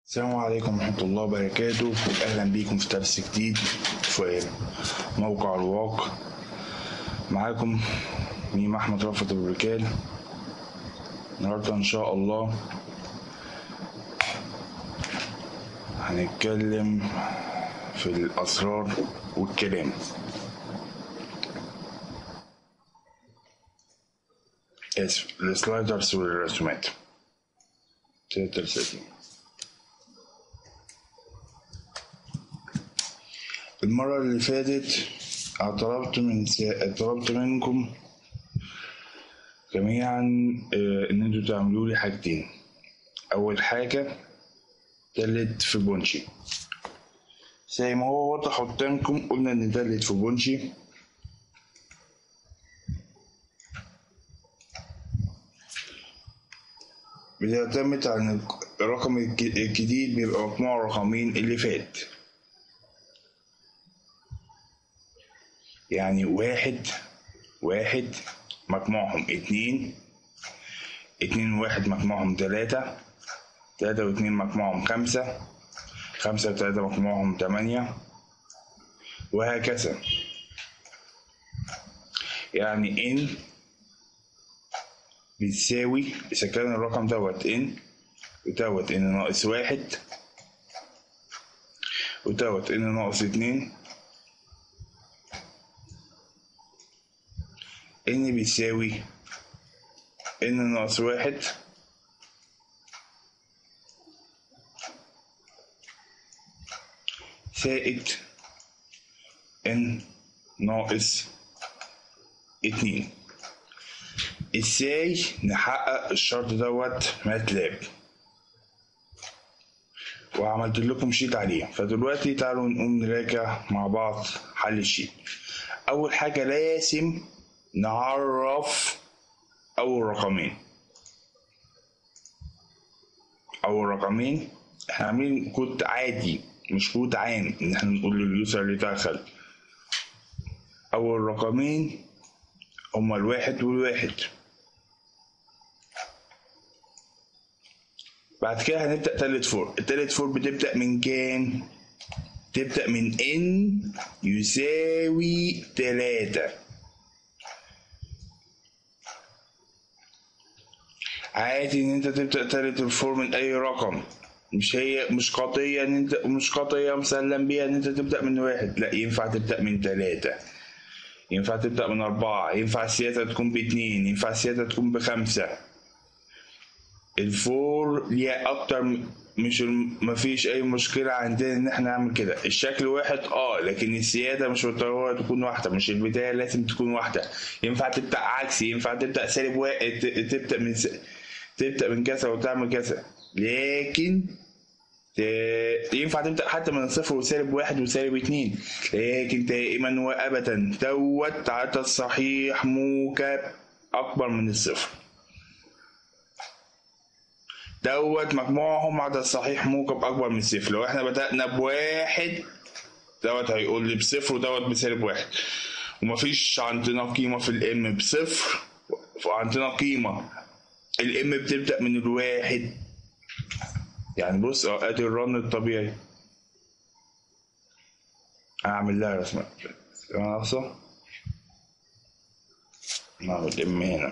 السلام عليكم ورحمة الله وبركاته أهلا بيكم في درس جديد في موقع الواقع معاكم ميم أحمد رفعت البركال النهاردة إن شاء الله هنتكلم في الأسرار والكلام آسف السلايدرز والرسومات تلات رسائل المرة اللي فاتت طلبت من سا... طلبت منكم جميعا آه، إن انتوا تعملوا لي حاجتين أول حاجة تلت فيبونشي زي ما هو واضح قدامكم قلنا إن تلت فيبونشي بيعتمد على إن الرقم الج- الجديد بيبقى مجموع الرقمين اللي فات يعني واحد واحد مجموعهم اتنين اتنين وواحد مجموعهم تلاتة تلاتة واتنين مجموعهم خمسة خمسة وتلاتة مجموعهم تمانية وهكذا يعني ان بتساوي إذا كان الرقم دوت ان ودوت ان ناقص واحد ودوت ان ناقص اتنين ان بيساوي ان ناقص واحد زائد ان ناقص اتنين ازاي نحقق الشرط دوت ماتلاب وعملت لكم شيت عليه فدلوقتي تعالوا نقوم نراجع مع بعض حل الشيت اول حاجه لازم نعرف اول رقمين اول رقمين احنا عاملين كود عادي مش كود عام ان احنا نقول لليوزر اللي دخل اول رقمين هما الواحد والواحد بعد كده هنبدأ تالت فور التالت فور بتبدأ من كام؟ تبدأ من n يساوي تلاتة عادي ان انت تبدأ تالت الفور من اي رقم مش هي مش قضية ان انت مش قضية مسلم بيها ان انت تبدأ من واحد لا ينفع تبدأ من تلاتة ينفع تبدأ من أربعة ينفع السيادة تكون باتنين ينفع السيادة تكون بخمسة الفور ليها أكتر م- مش الم- مفيش أي مشكلة عندنا إن إحنا نعمل كده الشكل واحد أه لكن السيادة مش بالضرورة تكون واحدة مش البداية لازم تكون واحدة ينفع تبدأ عكسي ينفع تبدأ سالب واحد ت- تبدأ من س... تبدأ من كذا وتعمل كذا لكن ت- ينفع تبدأ حتى من صفر وسالب واحد وسالب اتنين لكن دائما وأبدا دوت عدد صحيح موجب أكبر من الصفر دوت مجموعهم عدد صحيح موجب أكبر من الصفر لو احنا بدأنا بواحد دوت هيقول لي بصفر ودوت بسالب واحد ومفيش عندنا قيمة في الام بصفر وعندنا قيمة الام بتبدأ من الواحد يعني بص اه ادي الرن الطبيعي اعمل لها رسمة ناقصة نعمل ام هنا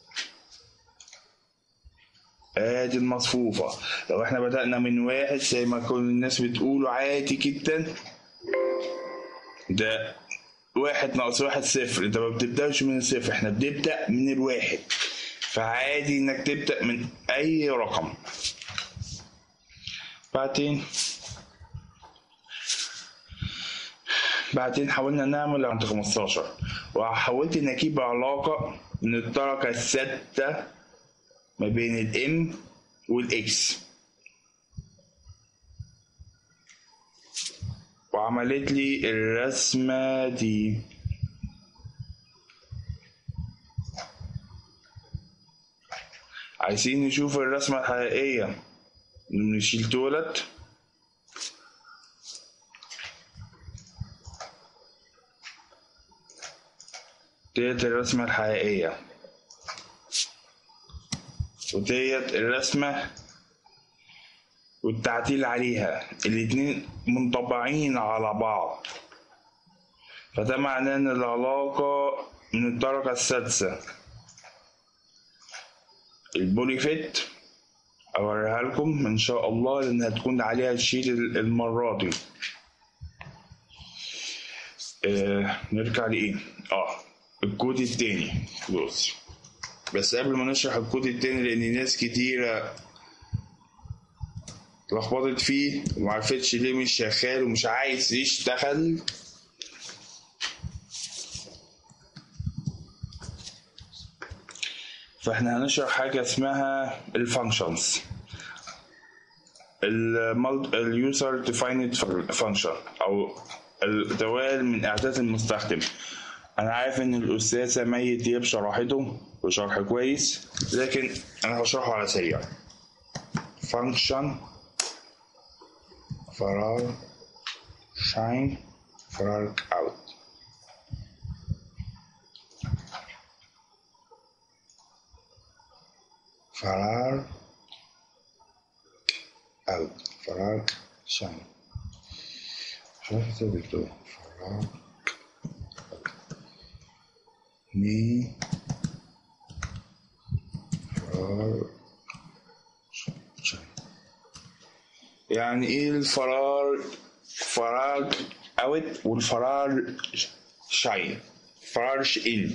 ادي المصفوفة لو احنا بدأنا من واحد زي ما كل الناس بتقول عادي جدا ده واحد ناقص واحد صفر انت ما بتبدأش من الصفر احنا بنبدأ من الواحد فعادي انك تبدأ من اي رقم بعدين بعدين حاولنا نعمل عند 15 وحاولت ان اجيب علاقة من الدرجة الستة ما بين الام والاكس وعملت لي الرسمة دي عايزين نشوف الرسمة الحقيقية نشيل دولت ديت الرسمة الحقيقية وديت الرسمة والتعديل عليها الاتنين منطبعين على بعض فده معناه ان العلاقة من الدرجة السادسة البوليفيت اوريها لكم ان شاء الله لان هتكون عليها الشيت المرة دي آه نرجع لايه اه الكود التاني بص بس قبل ما نشرح الكود التاني لان ناس كتيرة اتلخبطت فيه ومعرفتش ليه مش شغال ومش عايز يشتغل فاحنا هنشرح حاجة اسمها الفانكشنز اليوزر ديفايند فانكشن او الدوال من اعداد المستخدم انا عارف ان الاستاذة مي دياب شرحته بشرح كويس لكن انا هشرحه على سريع فانكشن فراغ شاين فراغ اوت فراغ اوت فراغ شاين شرحت دكتور فراغ ني فراغ شاين يعني ايه الفراغ فراغ اوت والفراغ شاين فراغ ان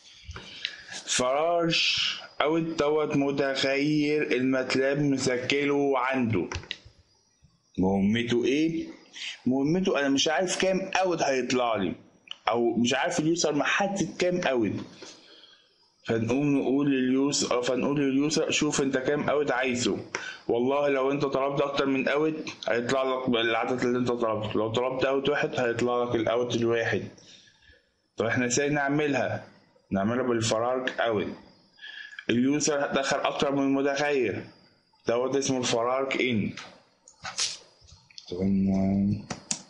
فراغ اوت دوت متخيل الماتلاب مسجله عنده مهمته ايه مهمته انا مش عارف كام اوت هيطلع لي او مش عارف اليوزر محدد كام اوت فنقوم نقول لليوزر فنقول لليوزر شوف انت كام اوت عايزه والله لو انت طلبت اكتر من اوت هيطلع لك العدد اللي انت طلبته لو طلبت اوت واحد هيطلع لك الاوت الواحد طب احنا ازاي نعملها نعملها بالفراغ اوت اليوزر دخل اكتر من متغير دوت اسمه الفراغ ان طبعا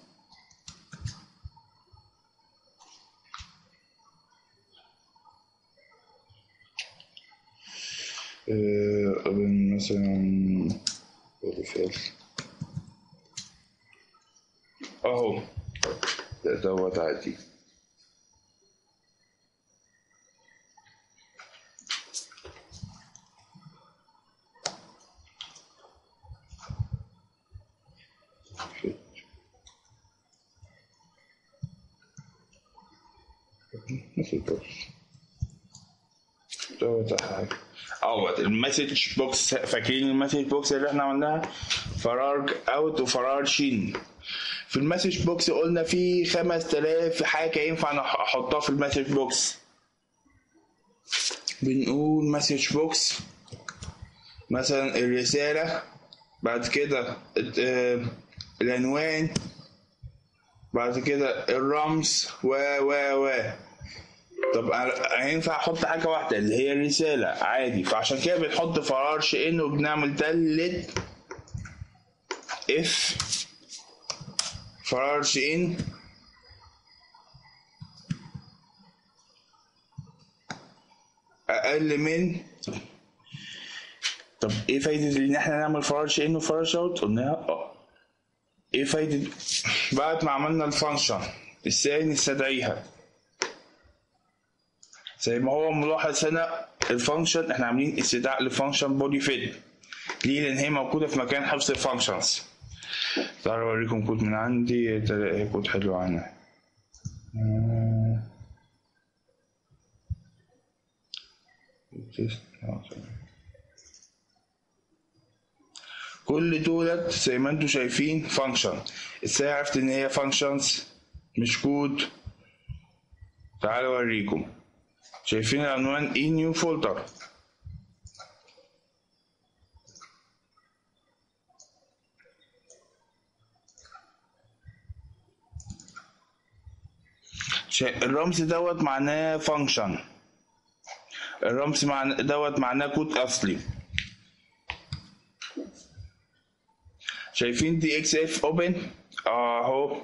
قبل مثلا بالفعل اهو ده دوت عادي دوت حاجة اهوت المسج بوكس فاكرين المسج بوكس اللي احنا عملناها فراغ اوت وفراغ شين في المسج بوكس قلنا في 5000 حاجة ينفع احطها في المسج بوكس بنقول مسج بوكس مثلا الرسالة بعد كده العنوان بعد كده الرمز و و و طب هينفع احط حاجة واحدة اللي هي الرسالة عادي فعشان كده بنحط فراغ ان وبنعمل دالة اف فراغ ان اقل من طب ايه فايدة ان احنا نعمل فراغ ان وفراغ اوت قلناها اه ايه فايدة بعد ما عملنا الفانكشن ازاي نستدعيها زي ما هو ملاحظ هنا الفانكشن احنا عاملين استدعاء لفانكشن بودي فيد ليه لان هي موجوده في مكان حفظ الفانكشنز تعالوا اوريكم كود من عندي تلاقي كود حلو عنها كل دولت زي ما انتم شايفين فانكشن ازاي عرفت ان هي فانكشنز مش كود تعالوا اوريكم شايفين العنوان اي نيو فولدر الرمز دوت معناه فانكشن الرمز معناه دوت معناه كود اصلي شايفين دي اكس اف اوبن اهو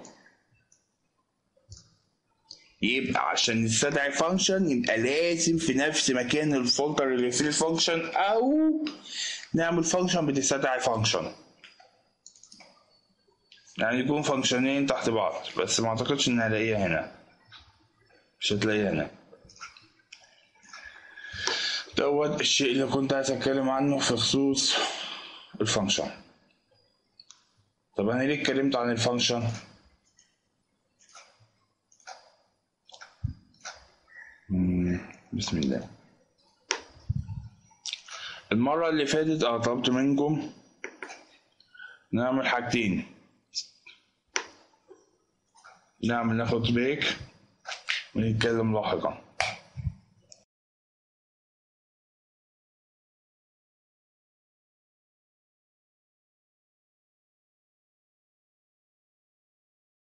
يبقى عشان نستدعي فانكشن يبقى لازم في نفس مكان الفولدر اللي فيه الفانكشن او نعمل فانكشن بتستدعي فانكشن يعني يكون فانكشنين تحت بعض بس ما اعتقدش ان هلاقيها هنا مش هتلاقيها هنا دوت الشيء اللي كنت عايز اتكلم عنه في خصوص الفانكشن طب انا ليه اتكلمت عن الفانكشن مم، بسم الله المرة اللي فاتت أنا طلبت منكم نعمل حاجتين نعمل ناخد بريك ونتكلم لاحقا